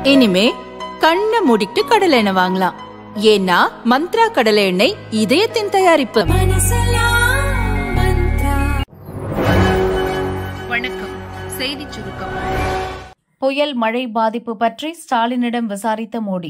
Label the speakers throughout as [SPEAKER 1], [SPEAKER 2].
[SPEAKER 1] இனிமே கண்ணை மூடிட்டு கடலை எண்ணெய் வாங்கலாம் ஏன்னா மந்த்ரா கடலை எண்ணெய் இதயத்தின் தயாரிப்பு
[SPEAKER 2] வணக்கம் செய்திச் சுருக்கம்
[SPEAKER 3] புயல் மழை பாதிப்பு பற்றி ஸ்டாலினிடம் விசாரித்த மோடி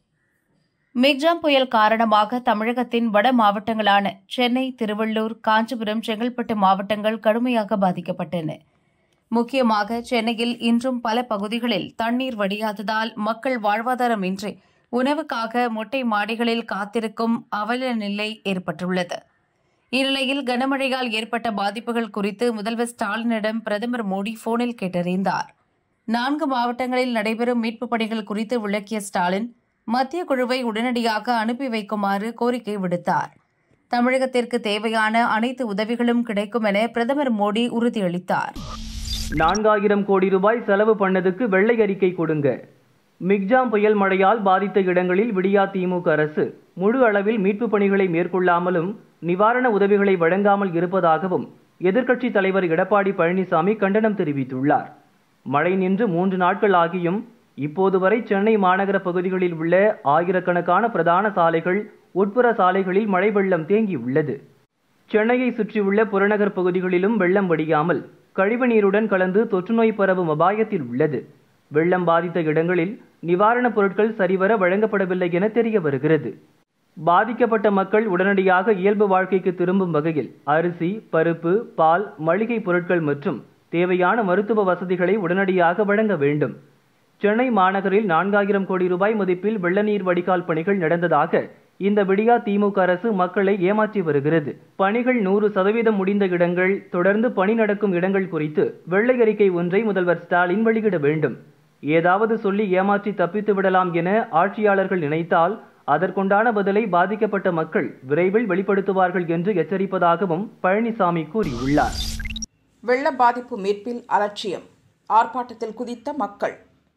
[SPEAKER 3] மிக்ஜாம் புயல் காரணமாக தமிழகத்தின் வட மாவட்டங்களான சென்னை திருவள்ளூர் காஞ்சிபுரம் செங்கல்பட்டு மாவட்டங்கள் கடுமையாக பாதிக்கப்பட்டன முக்கியமாக சென்னையில் இன்றும் பல பகுதிகளில் தண்ணீர் வடியாததால் மக்கள் வாழ்வாதாரமின்றி உணவுக்காக மொட்டை மாடிகளில் காத்திருக்கும் அவல நிலை ஏற்பட்டுள்ளது இந்நிலையில் கனமழையால் ஏற்பட்ட பாதிப்புகள் குறித்து முதல்வர் ஸ்டாலினிடம் பிரதமர் மோடி போனில் கேட்டறிந்தார் நான்கு மாவட்டங்களில் நடைபெறும் மீட்புப் பணிகள் குறித்து விளக்கிய ஸ்டாலின் மத்திய குழுவை உடனடியாக அனுப்பி வைக்குமாறு கோரிக்கை விடுத்தார் தமிழகத்திற்கு தேவையான அனைத்து உதவிகளும் கிடைக்கும் என பிரதமர் மோடி உறுதியளித்தார்
[SPEAKER 4] நான்காயிரம் கோடி ரூபாய் செலவு பண்ணதுக்கு வெள்ளை அறிக்கை கொடுங்க மிக்ஜாம் புயல் மழையால் பாதித்த இடங்களில் விடியா திமுக அரசு முழு அளவில் மீட்புப் பணிகளை மேற்கொள்ளாமலும் நிவாரண உதவிகளை வழங்காமல் இருப்பதாகவும் எதிர்க்கட்சித் தலைவர் எடப்பாடி பழனிசாமி கண்டனம் தெரிவித்துள்ளார் மழை நின்று மூன்று நாட்கள் ஆகியும் இப்போது வரை சென்னை மாநகர பகுதிகளில் உள்ள ஆயிரக்கணக்கான பிரதான சாலைகள் உட்புற சாலைகளில் மழை வெள்ளம் தேங்கியுள்ளது சென்னையை சுற்றியுள்ள புறநகர் பகுதிகளிலும் வெள்ளம் வடியாமல் கழிவுநீருடன் கலந்து தொற்றுநோய் பரவும் அபாயத்தில் உள்ளது வெள்ளம் பாதித்த இடங்களில் நிவாரணப் பொருட்கள் சரிவர வழங்கப்படவில்லை என தெரிய வருகிறது பாதிக்கப்பட்ட மக்கள் உடனடியாக இயல்பு வாழ்க்கைக்கு திரும்பும் வகையில் அரிசி பருப்பு பால் மளிகை பொருட்கள் மற்றும் தேவையான மருத்துவ வசதிகளை உடனடியாக வழங்க வேண்டும் சென்னை மாநகரில் நான்காயிரம் கோடி ரூபாய் மதிப்பில் வெள்ள நீர் வடிகால் பணிகள் நடந்ததாக இந்த விடியா திமுக அரசு மக்களை ஏமாற்றி வருகிறது பணிகள் நூறு சதவீதம் முடிந்த இடங்கள் தொடர்ந்து பணி நடக்கும் இடங்கள் குறித்து வெள்ளை அறிக்கை ஒன்றை முதல்வர் ஸ்டாலின் வெளியிட வேண்டும் ஏதாவது சொல்லி ஏமாற்றி தப்பித்து விடலாம் என ஆட்சியாளர்கள் நினைத்தால் அதற்குண்டான பதிலை பாதிக்கப்பட்ட மக்கள் விரைவில் வெளிப்படுத்துவார்கள் என்று எச்சரிப்பதாகவும் பழனிசாமி கூறியுள்ளார்
[SPEAKER 5] வெள்ள பாதிப்பு மீட்பில் அலட்சியம் ஆர்ப்பாட்டத்தில் குதித்த மக்கள்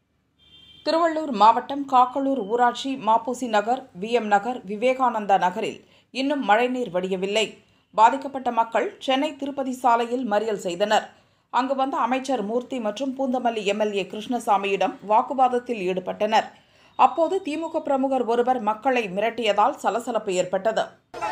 [SPEAKER 5] திருவள்ளூர் மாவட்டம் காக்கலூர் ஊராட்சி மாப்போசி நகர் விஎம் நகர் விவேகானந்தா நகரில் இன்னும் மழைநீர் வடியவில்லை பாதிக்கப்பட்ட மக்கள் சென்னை திருப்பதி சாலையில் மறியல் செய்தனர் அங்கு வந்த அமைச்சர் மூர்த்தி மற்றும் பூந்தமல்லி எம்எல்ஏ கிருஷ்ணசாமியிடம் வாக்குவாதத்தில் ஈடுபட்டனர் அப்போது திமுக பிரமுகர் ஒருவர் மக்களை மிரட்டியதால் சலசலப்பு ஏற்பட்டது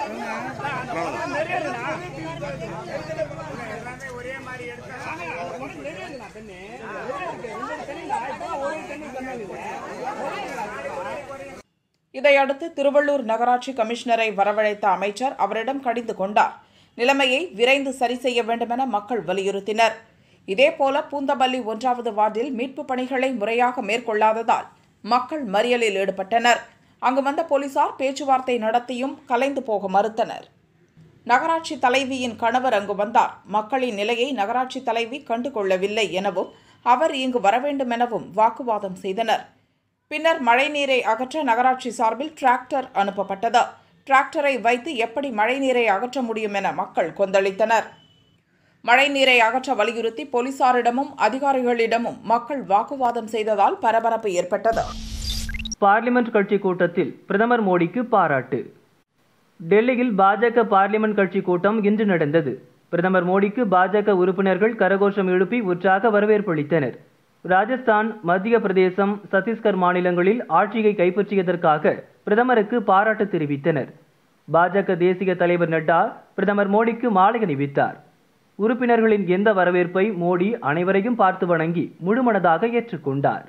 [SPEAKER 5] இதையடுத்து திருவள்ளூர் நகராட்சி கமிஷனரை வரவழைத்த அமைச்சர் அவரிடம் கடிந்து கொண்டார் நிலைமையை விரைந்து சரி செய்ய வேண்டுமென மக்கள் வலியுறுத்தினர் இதேபோல பூந்தமல்லி ஒன்றாவது வார்டில் மீட்புப் பணிகளை முறையாக மேற்கொள்ளாததால் மக்கள் மறியலில் ஈடுபட்டனர் அங்கு வந்த போலீசார் பேச்சுவார்த்தை நடத்தியும் கலைந்து போக மறுத்தனர் நகராட்சி தலைவியின் கணவர் அங்கு வந்தார் மக்களின் நிலையை நகராட்சி தலைவி கண்டுகொள்ளவில்லை எனவும் அவர் இங்கு வரவேண்டும் எனவும் வாக்குவாதம் செய்தனர் பின்னர் மழைநீரை அகற்ற நகராட்சி சார்பில் டிராக்டர் அனுப்பப்பட்டது டிராக்டரை வைத்து எப்படி மழைநீரை அகற்ற முடியும் என மக்கள் கொந்தளித்தனர் மழைநீரை அகற்ற வலியுறுத்தி போலீசாரிடமும் அதிகாரிகளிடமும் மக்கள் வாக்குவாதம் செய்ததால் பரபரப்பு ஏற்பட்டது
[SPEAKER 4] பார்லிமெண்ட் கட்சி கூட்டத்தில் பிரதமர் மோடிக்கு பாராட்டு டெல்லியில் பாஜக பார்லிமெண்ட் கட்சி கூட்டம் இன்று நடந்தது பிரதமர் மோடிக்கு பாஜக உறுப்பினர்கள் கரகோஷம் எழுப்பி உற்சாக வரவேற்பளித்தனர் ராஜஸ்தான் மத்திய பிரதேசம் சத்தீஸ்கர் மாநிலங்களில் ஆட்சியை கைப்பற்றியதற்காக பிரதமருக்கு பாராட்டு தெரிவித்தனர் பாஜக தேசிய தலைவர் நட்டா பிரதமர் மோடிக்கு மாலை அணிவித்தார் உறுப்பினர்களின் எந்த வரவேற்பை மோடி அனைவரையும் பார்த்து வணங்கி முழுமனதாக ஏற்றுக்கொண்டார்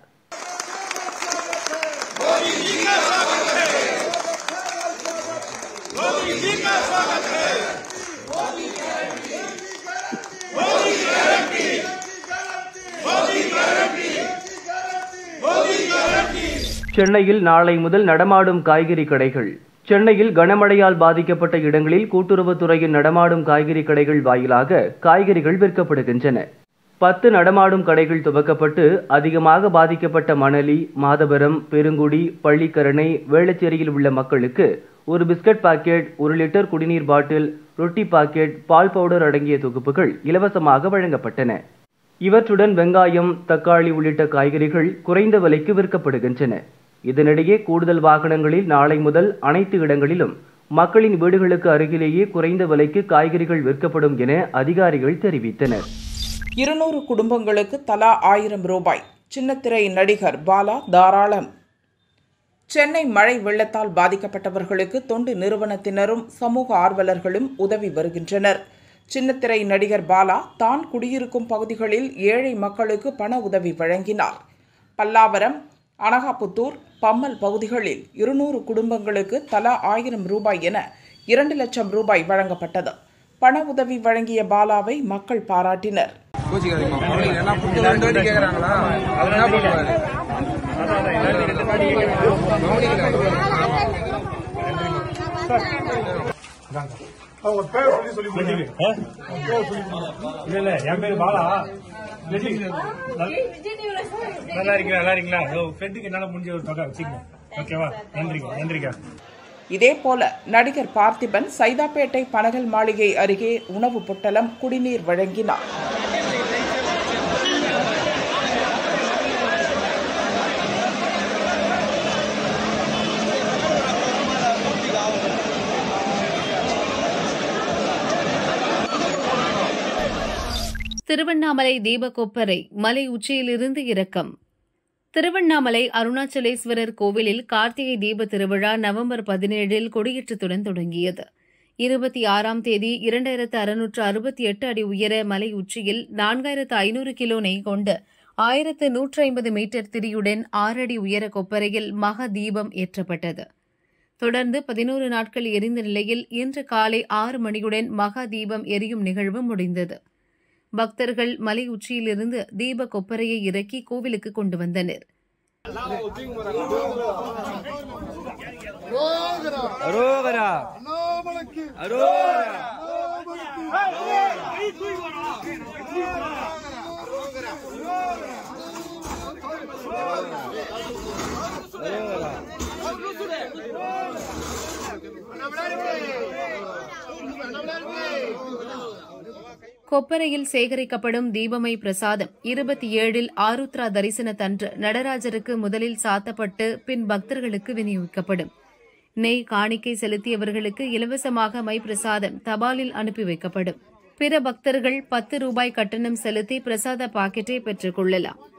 [SPEAKER 4] சென்னையில் நாளை முதல் நடமாடும் காய்கறி கடைகள் சென்னையில் கனமழையால் பாதிக்கப்பட்ட இடங்களில் கூட்டுறவுத்துறையின் நடமாடும் காய்கறி கடைகள் வாயிலாக காய்கறிகள் விற்கப்படுகின்றன பத்து நடமாடும் கடைகள் துவக்கப்பட்டு அதிகமாக பாதிக்கப்பட்ட மணலி மாதவரம் பெருங்குடி பள்ளிக்கரணை வேளச்சேரியில் உள்ள மக்களுக்கு ஒரு பிஸ்கட் பாக்கெட் ஒரு லிட்டர் குடிநீர் பாட்டில் ரொட்டி பாக்கெட் பால் பவுடர் அடங்கிய தொகுப்புகள் இலவசமாக வழங்கப்பட்டன இவற்றுடன் வெங்காயம் தக்காளி உள்ளிட்ட காய்கறிகள் குறைந்த விலைக்கு விற்கப்படுகின்றன இதனிடையே கூடுதல் வாகனங்களில் நாளை முதல் அனைத்து இடங்களிலும் மக்களின் வீடுகளுக்கு அருகிலேயே குறைந்த விலைக்கு காய்கறிகள் விற்கப்படும் என அதிகாரிகள் தெரிவித்தனர்
[SPEAKER 5] இருநூறு குடும்பங்களுக்கு தலா ஆயிரம் ரூபாய் சின்னத்திரை நடிகர் பாலா தாராளம் சென்னை மழை வெள்ளத்தால் பாதிக்கப்பட்டவர்களுக்கு தொண்டு நிறுவனத்தினரும் சமூக ஆர்வலர்களும் உதவி வருகின்றனர் சின்னத்திரை நடிகர் பாலா தான் குடியிருக்கும் பகுதிகளில் ஏழை மக்களுக்கு பண உதவி வழங்கினார் பல்லாவரம் அனகாபுத்தூர் பம்மல் பகுதிகளில் இருநூறு குடும்பங்களுக்கு தலா ஆயிரம் ரூபாய் என இரண்டு லட்சம் ரூபாய் வழங்கப்பட்டது பண உதவி வழங்கிய பாலாவை மக்கள் பாராட்டினர்
[SPEAKER 6] கோச்சிக்காதீங்கம்மா அவங்களுக்கு என்ன புரிஞ்சு ரெண்டு வாட்டி கேட்குறாங்களா அது என்ன பண்ணுவாரு
[SPEAKER 7] அவங்க பேர் சொல்லி சொல்லி முடிஞ்சு இல்ல இல்ல என் பேரு பாலா வெற்றி. நல்- நல்லா இருக்கீங்களா நல்லா இருக்கீங்களா ஃப்ரெண்டுக்கு என்னால முடிஞ்ச ஒரு தொகை வச்சுக்கோங்க ஓகேவா நன்றிங்க நன்றிங்க
[SPEAKER 5] இதேபோல நடிகர் பார்த்திபன் சைதாப்பேட்டை பனகல் மாளிகை அருகே உணவு பொட்டலம் குடிநீர் வழங்கினார்
[SPEAKER 3] திருவண்ணாமலை தீபகொப்பரை மலை உச்சியிலிருந்து இறக்கம் திருவண்ணாமலை அருணாச்சலேஸ்வரர் கோவிலில் கார்த்திகை தீப திருவிழா நவம்பர் பதினேழில் கொடியேற்றத்துடன் தொடங்கியது இருபத்தி ஆறாம் தேதி இரண்டாயிரத்து அறுநூற்று அறுபத்தி எட்டு அடி உயர மலை உச்சியில் நான்காயிரத்து ஐநூறு கிலோ நெய் கொண்டு ஆயிரத்து நூற்று ஐம்பது மீட்டர் திரியுடன் ஆறடி உயர கொப்பரையில் மகா தீபம் ஏற்றப்பட்டது தொடர்ந்து பதினோரு நாட்கள் எரிந்த நிலையில் இன்று காலை ஆறு மணியுடன் மகா தீபம் எரியும் நிகழ்வு முடிந்தது பக்தர்கள் மலை உச்சியிலிருந்து தீப கொப்பரையை இறக்கி கோவிலுக்கு கொண்டு வந்தனர் கொப்பரையில் சேகரிக்கப்படும் தீபமை பிரசாதம் இருபத்தி ஏழில் ஆருத்ரா தரிசனத்தன்று நடராஜருக்கு முதலில் சாத்தப்பட்டு பின் பக்தர்களுக்கு விநியோகிக்கப்படும் நெய் காணிக்கை செலுத்தியவர்களுக்கு இலவசமாக மை பிரசாதம் தபாலில் அனுப்பி வைக்கப்படும் பிற பக்தர்கள் பத்து ரூபாய் கட்டணம் செலுத்தி பிரசாத பாக்கெட்டை பெற்றுக் கொள்ளலாம்